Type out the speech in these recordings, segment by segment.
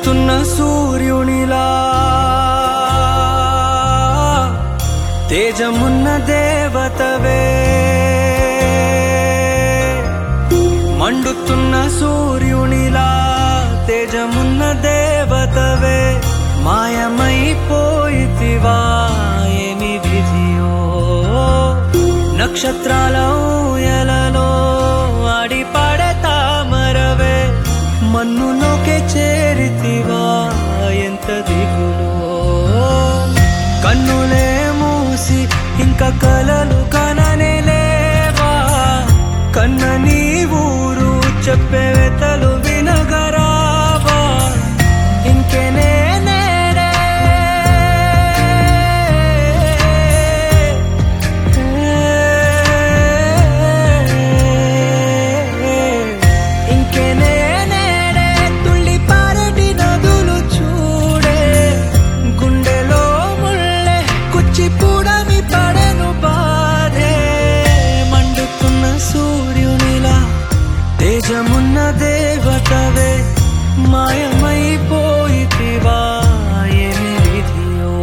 మండుతున్న సూర్యునిలా తేజమున్న దేవతవే మండుతున్న సూర్యునిలా తేజమున్న దేవతవే మాయమైపోయితివా ఏమి విధియో నక్షత్రాల ఊయలలో ఆడి తామరవే మన్నులోకే చేరితివా ఎంత దిగులో కన్నులే మూసి ఇంకా కలలు కననే లేవా కన్న నీ ఊరు చెప్పే వెతలు వినగరావా ఇంకెనే నేడే ఇంకెనే నేడే తుళ్ళి పారటి నదులు చూడే గుండెలో ముళ్ళే కుచ్చి పూడమి పడను బాధే మండుతున్న సూర్యునిలా తేజమున్న దేవతవే మాయమైపోయితివా ఏమి విధియో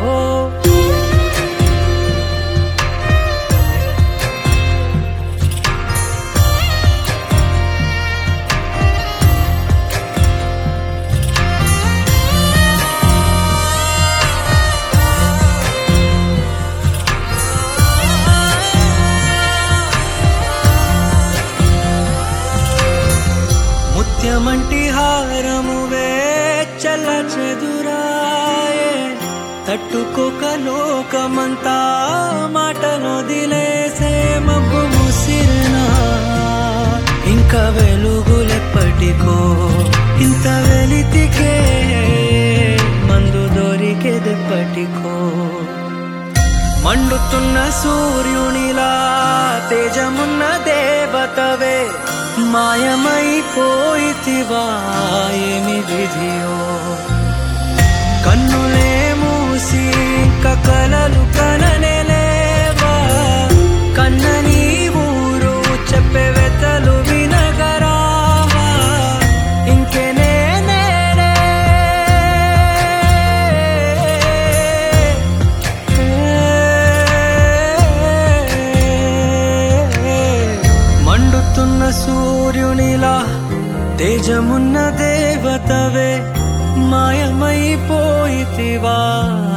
ముత్యమంటి హారమువే చల్ల చెదురాయే తట్టుకోక లోకమంతా మాటలు దిలేసే మబ్బు ముసిరినా ఇంకా వెలుగులెప్పటికో ఇంత వెలితికే మందు దొరికేదెప్పటికో మండుతున్న సూర్యునిలా తేజమున్న దేవతవే మాయమైపోయితివా ఏమి విధియో కన్నులే మూసి ఇంకా కలలు కననే లేవా కన్న నీ ఊరు చెప్పే వెతలు వినగరావా ఇంకెనే నేడే మండుతున్న సూర్యునిలా తేజమున్న దేవతవే మాయమైపోయితివా